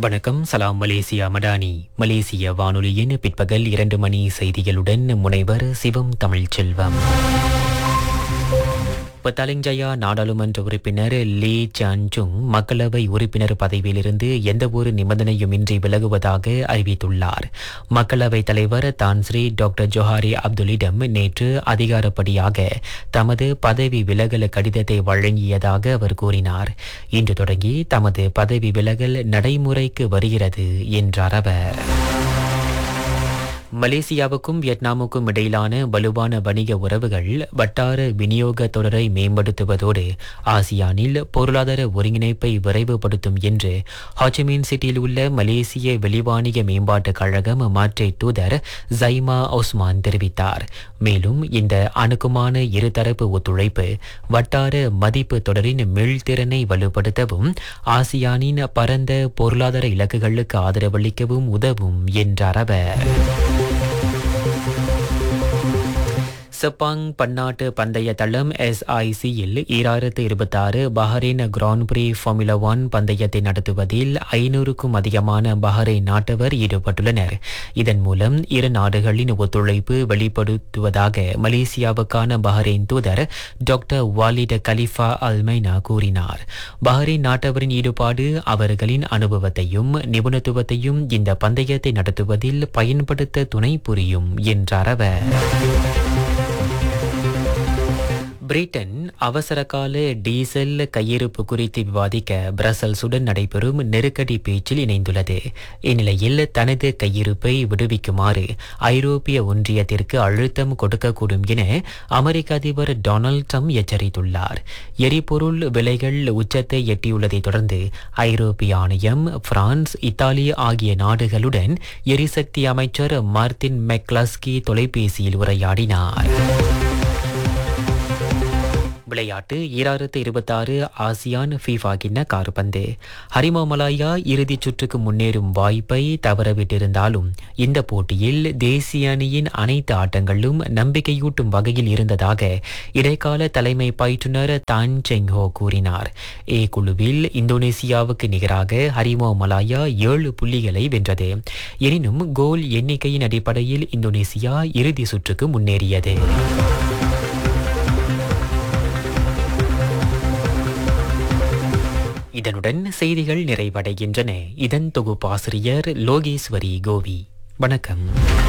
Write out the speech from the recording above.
வணக்கம் சலாம் மலேசியா மடானி மலேசிய வானொலியின் பிற்பகல் இரண்டு மணி செய்திகளுடன் முனைவர் சிவம் தமிழ்ச்செல்வம் பத்தாலிங்ஜயா நாடாளுமன்ற உறுப்பினர் லீ சான்சுங் மக்களவை உறுப்பினர் பதவியிலிருந்து எந்தவொரு நிபந்தனையுமின்றி விலகுவதாக அறிவித்துள்ளார் மக்களவைத் தலைவர் தான்ஸ்ரீ டாக்டர் ஜொஹாரி அப்துல்லிடம் நேற்று அதிகாரப்படியாக தமது பதவி விலகல் கடிதத்தை வழங்கியதாக அவர் கூறினார் இன்று தொடங்கி தமது பதவி விலகல் நடைமுறைக்கு வருகிறது என்றார் அவர் மலேசியாவுக்கும் வியட்நாமுக்கும் இடையிலான வலுவான வணிக உறவுகள் வட்டார விநியோக தொடரை மேம்படுத்துவதோடு ஆசியானில் பொருளாதார ஒருங்கிணைப்பை விரைவுபடுத்தும் என்று ஹாச்சிமின் சிட்டியில் உள்ள மலேசிய வெளிவாணிக மேம்பாட்டுக் கழகம் மாற்றை தூதர் ஜைமா ஒஸ்மான் தெரிவித்தார் மேலும் இந்த அணுக்குமான இருதரப்பு ஒத்துழைப்பு வட்டார மதிப்பு தொடரின் மீள்திறனை வலுப்படுத்தவும் ஆசியானின் பரந்த பொருளாதார இலக்குகளுக்கு ஆதரவளிக்கவும் உதவும் என்றார் அவர் செப்பாங் பன்னாட்டு பந்தய தளம் எஸ்ஐசியில் ஈராயிரத்து இருபத்தாறு Bahrain grand prix formula one பந்தயத்தை நடத்துவதில் ஐநூறுக்கும் அதிகமான பஹ்ரைன் நாட்டவர் ஈடுபட்டுள்ளனர் இதன் மூலம் இரு நாடுகளின் ஒத்துழைப்பு வெளிப்படுத்துவதாக மலேசியாவுக்கான பஹ்ரைன் தூதர் டாக்டர் வாலிட கலிஃபா அல்மைனா கூறினார் பஹ்ரைன் நாட்டவரின் ஈடுபாடு அவர்களின் அனுபவத்தையும் நிபுணத்துவத்தையும் இந்த பந்தயத்தை நடத்துவதில் பயன்படுத்த துணை புரியும் என்றார் அவர் பிரிட்டன் அவசரகால டீசல் கையிருப்பு குறித்து விவாதிக்க பிரசல்ஸுடன் நடைபெறும் நெருக்கடி பேச்சில் இணைந்துள்ளது இந்நிலையில் தனது கையிருப்பை விடுவிக்குமாறு ஐரோப்பிய ஒன்றியத்திற்கு அழுத்தம் கொடுக்கக்கூடும் என அமெரிக்க அதிபர் டொனால்ட் ட்ரம்ப் எச்சரித்துள்ளார் எரிபொருள் விலைகள் உச்சத்தை எட்டியுள்ளதை தொடர்ந்து ஐரோப்பிய ஆணையம் பிரான்ஸ் இத்தாலி ஆகிய நாடுகளுடன் எரிசக்தி அமைச்சர் மார்டின் மெக்லஸ்கி தொலைபேசியில் உரையாடினார் விளையாட்டு ஈராயிரத்து இருபத்தாறு ஆசியான் ஃபீஃபா கிண்ண கார்பந்து ஹரிமா மலாயா இறுதிச் சுற்றுக்கு முன்னேறும் வாய்ப்பை தவறவிட்டிருந்தாலும் இந்த போட்டியில் தேசிய அணியின் அனைத்து ஆட்டங்களும் நம்பிக்கையூட்டும் வகையில் இருந்ததாக இடைக்கால தலைமை பயிற்றுனர் தான் செங்ஹோ கூறினார் ஏ குழுவில் இந்தோனேசியாவுக்கு நிகராக ஹரிமா மலாயா ஏழு புள்ளிகளை வென்றது எனினும் கோல் எண்ணிக்கையின் அடிப்படையில் இந்தோனேசியா இறுதி சுற்றுக்கு முன்னேறியது இதனுடன் செய்திகள் நிறைவடைகின்றன இதன் தொகுப்பாசிரியர் லோகேஸ்வரி கோவி வணக்கம்